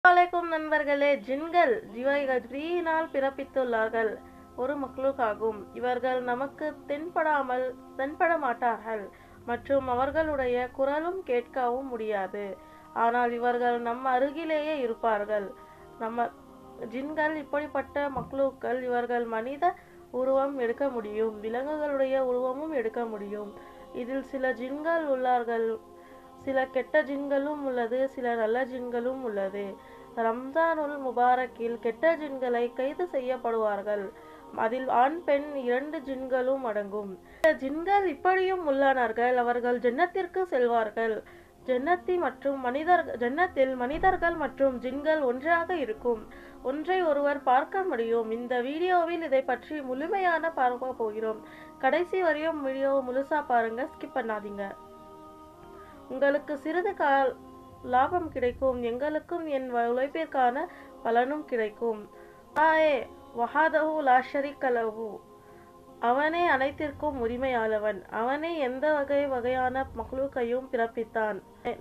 வலைக்கும் நண்பர்களே ஜின்கள் இவைகள் ஜிப்ரீனால் பிறப்பித்துள்ளார்கள் ஒரு மக்லூக் ஆகும் இவர்கள் நமக்கு தென்படாமல் தென்பட மாட்டார்கள் மற்றும் அவர்களுடைய குரலும் கேட்கவும் முடியாது ஆனால் இவர்கள் நம் அருகிலேயே இருப்பார்கள் நம்ம ஜின்கள் இப்படிப்பட்ட மக்லூக்கள் இவர்கள் மனித உருவம் எடுக்க முடியும் விலங்குகளுடைய உருவமும் எடுக்க முடியும் இதில் சில ஜின்கள் உள்ளார்கள் சில கெட்ட ஜின்களும் உள்ளது சில நல்ல ஜின்களும் உள்ளது ரம்ஜானுல் முபாரக்கில் கெட்ட ஜின்களை கைது செய்யப்படுவார்கள் அதில் ஆண் பெண் இரண்டு ஜின்களும் அடங்கும் இந்த ஜின்கள் இப்படியும் உள்ளானார்கள் அவர்கள் ஜன்னத்திற்கு செல்வார்கள் ஜன்னத்தி மற்றும் மனிதர் ஜன்னத்தில் மனிதர்கள் மற்றும் ஜின்கள் ஒன்றாக இருக்கும் ஒன்றை ஒருவர் பார்க்க முடியும் இந்த வீடியோவில் இதை பற்றி முழுமையான பார்க்க போகிறோம் கடைசி வரையும் வீடியோ முழுசா பாருங்க ஸ்கிப் பண்ணாதீங்க உங்களுக்கு சிறிது கால் லாபம் கிடைக்கும் எங்களுக்கும் என் உழைப்பிற்கான பலனும் கிடைக்கும் ஆயே வஹாதஹு லாஷரிக்க லஹு அவனே அனைத்திற்கும் உரிமையாளவன் அவனே எந்த வகை வகையான மக்லூக்கையும் பிறப்பித்தான்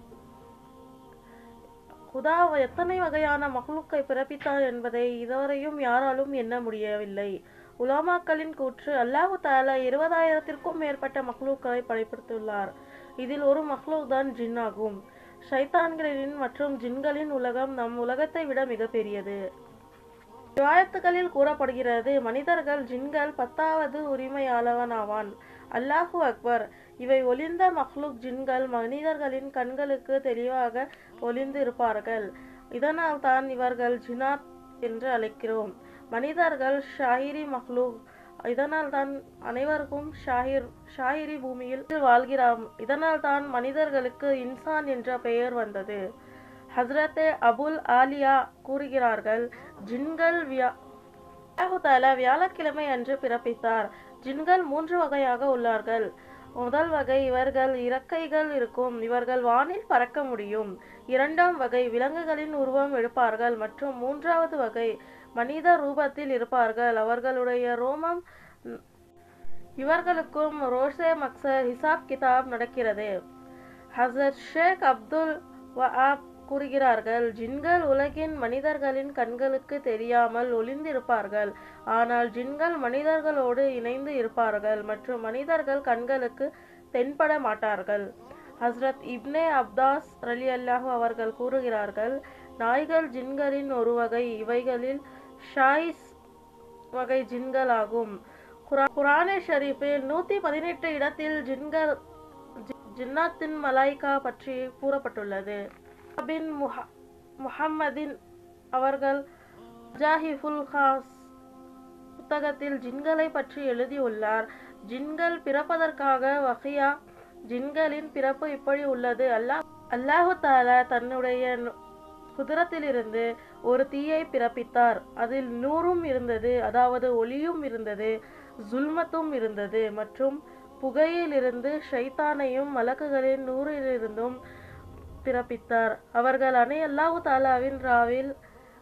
குதா எத்தனை வகையான மக்லூக்கை பிறப்பித்தான் என்பதை இதுவரையும் யாராலும் எண்ண முடியவில்லை உலாமாக்களின் கூற்று அல்லாஹு தாலா இருபதாயிரத்திற்கும் மேற்பட்ட மக்லூக்களை படைப்பித்துள்ளார் இதில் ஒரு மக்லூக் தான் ஜின் ஆகும் ஷைத்தான்களின் மற்றும் ஜின்களின் உலகம் நம் உலகத்தை விட மிகப்பெரியது ரிவாயத்துகளில் கூறப்படுகிறது மனிதர்கள் ஜின்கள் பத்தாவது உரிமையாளவனாவான் அல்லாஹு அக்பர் இவை ஒளிந்த மஹ்லூக் ஜின்கள் மனிதர்களின் கண்களுக்கு தெளிவாக ஒளிந்து இருப்பார்கள் இதனால் தான் இவர்கள் ஜினாத் என்று அழைக்கிறோம் மனிதர்கள் ஷாயிரி மஹ்லூக் இதனால் தான் அனைவருக்கும் ஷாஹிர் ஷாயிரி பூமியில் வாழ்கிறாம் இதனால் தான் மனிதர்களுக்கு இன்சான் என்ற பெயர் வந்தது ஹஸ்ரத்தே அபுல் ஆலியா கூறுகிறார்கள் ஜின்கள் வியா தாலா வியாழக்கிழமை அன்று பிறப்பித்தார் ஜின்கள் மூன்று வகையாக உள்ளார்கள் முதல் வகை இவர்கள் இறக்கைகள் இருக்கும் இவர்கள் வானில் பறக்க முடியும் இரண்டாம் வகை விலங்குகளின் உருவம் எடுப்பார்கள் மற்றும் மூன்றாவது வகை மனித ரூபத்தில் இருப்பார்கள் அவர்களுடைய ரோமம் இவர்களுக்கும் ரோஷே மக்சர் ஹிசாப் கிதாப் நடக்கிறது ஹசரத் ஷேக் அப்துல் வஹாப் கூறுகிறார்கள் ஜின்கள் உலகின் மனிதர்களின் கண்களுக்கு தெரியாமல் ஒளிந்திருப்பார்கள் ஆனால் ஜின்கள் மனிதர்களோடு இணைந்து இருப்பார்கள் மற்றும் மனிதர்கள் கண்களுக்கு தென்பட மாட்டார்கள் ஹஸ்ரத் இப்னே அப்தாஸ் அலி அல்லாஹு அவர்கள் கூறுகிறார்கள் நாய்கள் ஜின்களின் ஒரு வகை இவைகளில் ஷாயிஸ் வகை ஜின்கள் ஆகும் குரானே ஷரீஃபில் நூத்தி பதினெட்டு இடத்தில் ஜின்கள் ஜின்னாத்தின் மலாய்கா பற்றி கூறப்பட்டுள்ளது பின் முஹம்மதின் அவர்கள் ஜாஹிஃபுல் ஹாஸ் புத்தகத்தில் ஜின்களை பற்றி எழுதியுள்ளார் ஜின்கள் பிறப்பதற்காக வகையா ஜின்களின் பிறப்பு இப்படி உள்ளது அல்லாஹ் அல்லாஹு தாலா தன்னுடைய குதிரத்திலிருந்து ஒரு தீயை பிறப்பித்தார் அதில் நூறும் இருந்தது அதாவது ஒளியும் இருந்தது ஜுல்மத்தும் இருந்தது மற்றும் புகையிலிருந்து ஷைத்தானையும் மலக்குகளின் நூறிலிருந்தும் பிறப்பித்தார் அவர்கள் அனை அல்லாஹு தாலாவின் ராவில்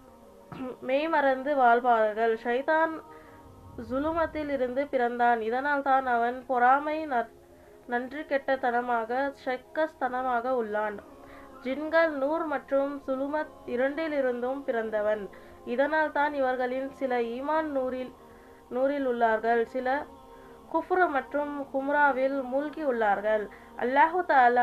மெய்மறந்து வாழ்வார்கள் ஷைதான் ஜுலுமத்தில் இருந்து பிறந்தான் இதனால் தான் அவன் பொறாமை நன்றி கெட்டத்தனமாக ஷக்கஸ்தனமாக உள்ளான் ஜின்கள் நூர் மற்றும் சுலுமத் இரண்டிலிருந்தும் பிறந்தவன் இதனால் தான் இவர்களின் சில ஈமான் நூறில் நூறில் உள்ளார்கள் சில குஃப்ரு மற்றும் கும்ராவில் மூழ்கி உள்ளார்கள் அல்லாஹு தாலா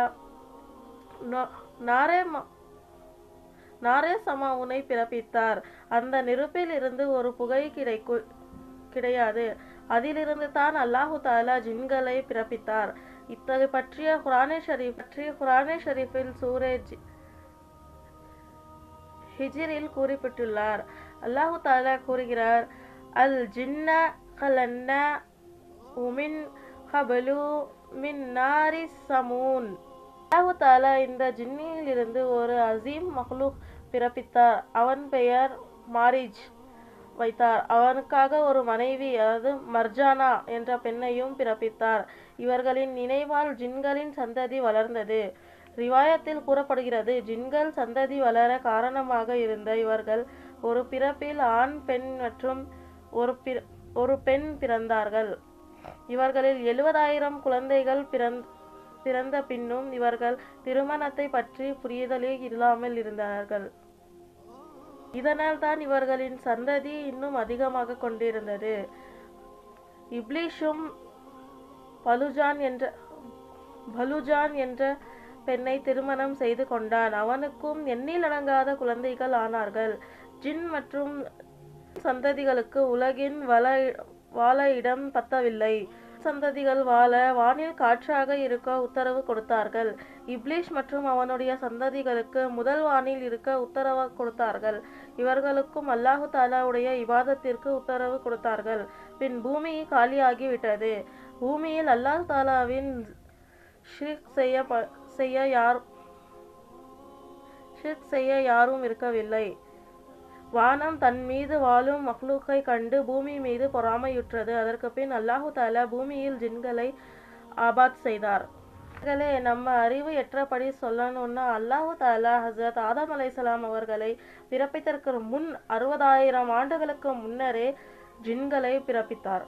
நாரே நாரே சமாவுனை பிறப்பித்தார் அந்த நெருப்பில் இருந்து ஒரு புகை கிடைக்கு கிடையாது அதிலிருந்து தான் அல்லாஹு தாலா ஜின்களை பிறப்பித்தார் இத்தகைய பற்றிய குரானே ஷரீஃப் பற்றிய குரானே ஷரீஃபில் சூரேஜ் ஹிஜிரில் கூறிப்பட்டுள்ளார் அல்லாஹு தாலா கூறுகிறார் அல் ஜின்ன கலன்ன உமின் ஹபலு மின் நாரி சமூன் அல்லாஹு தாலா இந்த ஜின்னியில் இருந்து ஒரு அசீம் மஹ்லூக் பிறப்பித்தார் அவன் பெயர் மாரிஜ் வைத்தார் அவனுக்காக ஒரு மனைவி அதாவது மர்ஜானா என்ற பெண்ணையும் பிறப்பித்தார் இவர்களின் நினைவால் ஜின்களின் சந்ததி வளர்ந்தது ரிவாயத்தில் கூறப்படுகிறது ஜின்கள் சந்ததி வளர காரணமாக இருந்த இவர்கள் ஒரு பிறப்பில் ஆண் பெண் மற்றும் ஒரு ஒரு பெண் பிறந்தார்கள் இவர்களில் எழுபதாயிரம் குழந்தைகள் பிறந்த பிறந்த பின்னும் இவர்கள் திருமணத்தை பற்றி புரிதலே இல்லாமல் இருந்தார்கள் இதனால் தான் இவர்களின் சந்ததி இன்னும் அதிகமாக கொண்டிருந்தது இப்லீஷும் பலுஜான் என்ற பலுஜான் என்ற பெண்ணை திருமணம் செய்து கொண்டான் அவனுக்கும் எண்ணிலடங்காத குழந்தைகள் ஆனார்கள் ஜின் மற்றும் சந்ததிகளுக்கு உலகின் வள வாழ இடம் பத்தவில்லை சந்ததிகள் வாழ வானில் காற்றாக இருக்க உத்தரவு கொடுத்தார்கள் இப்லீஷ் மற்றும் அவனுடைய சந்ததிகளுக்கு முதல் வானில் இருக்க உத்தரவு கொடுத்தார்கள் இவர்களுக்கும் அல்லாஹு தாலாவுடைய இபாதத்திற்கு உத்தரவு கொடுத்தார்கள் பின் பூமி காலியாகி விட்டது பூமியில் அல்லாஹ் தாலாவின் ஷிர்க் செய்ய ப- செய்ய யார் ஷிர்க் செய்ய யாரும் இருக்கவில்லை வானம் தன் மீது வாழும் மக்லூக்கை கண்டு பூமி மீது பொறாமையுற்றது அதற்கு பின் அல்லாஹு தாலா பூமியில் ஜின்களை ஆபாத் செய்தார் அவர்களே நம்ம அறிவு எற்றபடி சொல்லணும்னா அல்லாஹு தாலா ஹசரத் ஆதம் அலைஹிஸ்ஸலாம் அவர்களை பிறப்பித்தற்கு முன் அறுபதாயிரம் ஆண்டுகளுக்கு முன்னரே ஜின்களை பிறப்பித்தார்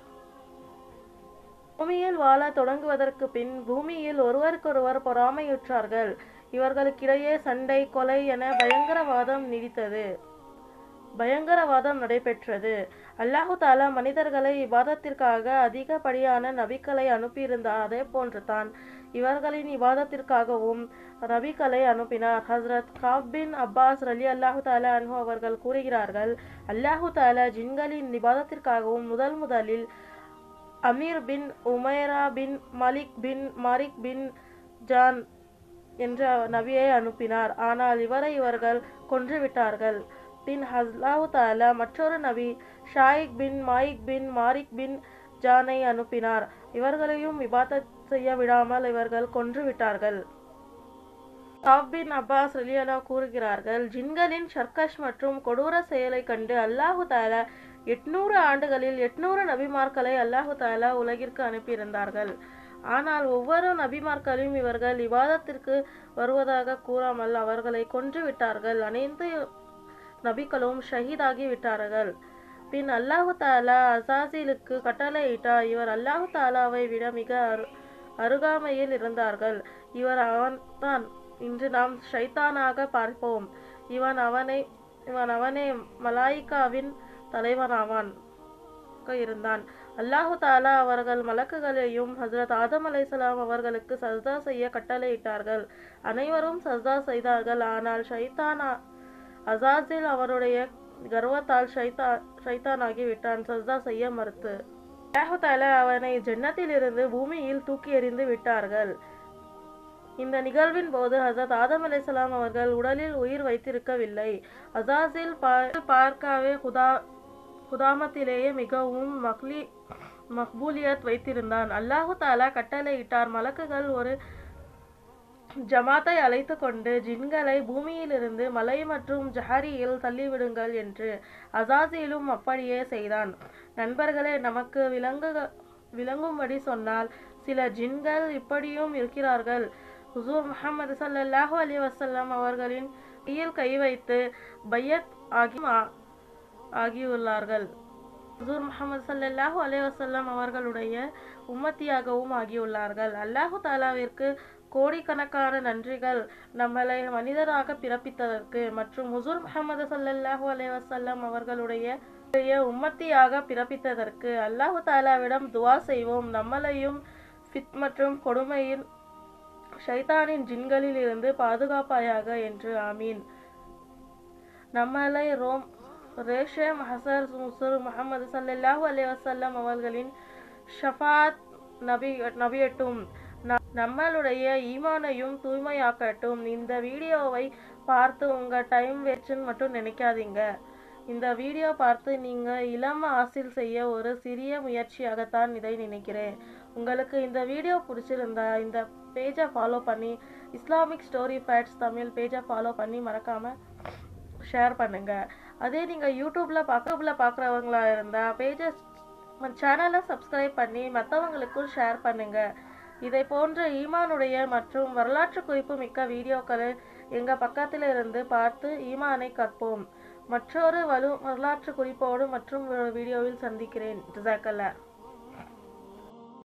பூமியில் வாழ தொடங்குவதற்கு பின் பூமியில் ஒருவருக்கொருவர் பொறாமையுற்றார்கள் இவர்களுக்கிடையே சண்டை கொலை என பயங்கரவாதம் நீடித்தது பயங்கரவாதம் நடைபெற்றது அல்லாஹு தாலா மனிதர்களை இபாதத்திற்காக அதிகப்படியான நபிக்களை அனுப்பியிருந்தார் அதே போன்று தான் இவர்களின் இபாதத்திற்காகவும் நபிக்களை அனுப்பினார் ஹஸ்ரத் காப் பின் அப்பாஸ் ரலி அல்லாஹு தாலா அன்ஹு அவர்கள் கூறுகிறார்கள் அல்லாஹு தாலா ஜின்களின் இபாதத்திற்காகவும் முதல் முதலில் அமீர் பின் உமைரா பின் மலிக் பின் மாரிக் பின் ஜான் என்ற நபியை அனுப்பினார் ஆனால் இவரை இவர்கள் கொன்றுவிட்டார்கள் பின் அல்லாஹு தாலா மற்றொரு நபி ஷாயிக் பின் மாயிக் பின் மாரிக் பின் ஜானை அனுப்பினார் இவர்களையும் விபாதத் செய்ய விடாமல் இவர்கள் கொன்றுவிட்டார்கள் காப் பின் அப்பாஸ் ரலியலா கூறுகிறார்கள் ஜின்களின் சர்க்கஷ் மற்றும் கொடூர செயலை கண்டு அல்லாஹு தாலா எட்நூறு ஆண்டுகளில் எட்நூறு நபிமார்களை அல்லாஹு தாலா உலகிற்கு அனுப்பியிருந்தார்கள் ஆனால் ஒவ்வொரு நபிமார்களையும் இவர்கள் விவாதத்திற்கு வருவதாக கூறாமல் அவர்களை கொன்று விட்டார்கள் அனைத்து நபிகளும் ஷஹீதாகி விட்டார்கள் பின் அல்லாஹு தாலா அசாசிலுக்கு கட்டளையிட்டார் இவர் அல்லாஹு தாலாவை விட மிக அரு- அருகாமையில் இருந்தார்கள் இவர் அவன்தான் இன்று நாம் ஷைத்தானாக பார்ப்போம் இவன் அவனை இவன் அவனே மலாயிகாவின் தலைவனாவான் இருந்தான் அல்லாஹு தாலா அவர்கள் மலக்குகளையும் ஹஜரத் ஆதம் அலைஹிஸ்ஸலாம் அவர்களுக்கு சஜ்தா செய்ய கட்டளையிட்டார்கள் அனைவரும் சஜ்தா செய்தார்கள் ஆனால் ஷைத்தானா அசாசில் அவருடைய கர்வத்தால் ஷைத்தா ஷைத்தானாகி விட்டான் சஜ்தா செய்ய மறுத்து அல்லாஹு தாலா அவனை ஜன்னத்திலிருந்து பூமியில் தூக்கி எறிந்து விட்டார்கள் இந்த நிகழ்வின் போது ஹசரத் ஆதம் அலைஹிஸ்ஸலாம் அவர்கள் உடலில் உயிர் வைத்திருக்கவில்லை அசாசில் பா- பார்க்கவே குதா குதாமத்திலேயே மிகவும் மக்லி மக்பூலியத் வைத்திருந்தான் அல்லாஹு தாலா கட்டளையிட்டார் மலக்குகள் ஒரு ஜமாத்தை அழைத்து கொண்டு ஜின்களை பூமியிலிருந்து மலை மற்றும் ஜஹரியில் தள்ளிவிடுங்கள் என்று அசாசிலும் அப்படியே செய்தான் நண்பர்களே நமக்கு விளங்கு விளங்கும்படி சொன்னால் சில ஜின்கள் இப்படியும் இருக்கிறார்கள் ஹுசூர் முஹம்மது ஸல்லல்லாஹு அலைஹி வஸல்லம் அவர்களின் கையில் கை வைத்து பையத் ஆகி ஆகியுள்ளார்கள் ஹுசூர் முஹம்மது ஸல்லல்லாஹு அலைஹி வஸல்லம் அவர்களுடைய உம்மத்தியாகவும் ஆகியுள்ளார்கள் அல்லாஹு தாலாவிற்கு கோடிக்கணக்கான நன்றிகள் நம்மளை மனிதராக பிறப்பித்ததற்கு மற்றும் ஹுசூர் முஹம்மது ஸல்லல்லாஹு அலைஹி வஸல்லம் அவர்களுடைய உடைய உம்மத்தியாக பிறப்பித்ததற்கு அல்லாஹு தாலாவிடம் துவா செய்வோம் நம்மளையும் ஃபித் மற்றும் கொடுமையின் ஷைத்தானின் ஜின்களில் இருந்து பாதுகாப்பாயாக என்று ஆமீன் நம்மளை ரோம் ரேஷம் ஹசர் முசர் முகமது ஸல்லல்லாஹு அலைஹி வஸல்லம் அவர்களின் ஷஃபாத் நபி நபியட்டும் ந- நம்மளுடைய ஈமானையும் தூய்மையாக்கட்டும் இந்த வீடியோவை பார்த்து உங்க டைம் வேஸ்ட்னு மட்டும் நினைக்காதீங்க இந்த வீடியோ பார்த்து நீங்க இளம ஆசில் செய்ய ஒரு சிறிய முயற்சியாகத்தான் இதை நினைக்கிறேன் உங்களுக்கு இந்த வீடியோ பிடிச்சிருந்தா இந்த பேஜை ஃபாலோ பண்ணி இஸ்லாமிக் ஸ்டோரி ஃபேட்ஸ் தமிழ் பேஜை ஃபாலோ பண்ணி மறக்காம ஷேர் பண்ணுங்க அதே நீங்க யூடியூப்ல பார்க்கல பார்க்குறவங்களா இருந்தா பேஜை சேனலை சப்ஸ்கிரைப் பண்ணி மற்றவங்களுக்கும் ஷேர் பண்ணுங்க இதை போன்ற ஈமானுடைய மற்றும் வரலாற்று குறிப்பு மிக்க வீடியோக்களை எங்க பக்கத்தில் இருந்து பார்த்து ஈமானை கற்போம் மற்றொரு வலு வரலாற்று குறிப்போடு மற்றும் ஒரு வீடியோவில் சந்திக்கிறேன் ஜசாக்கல்லா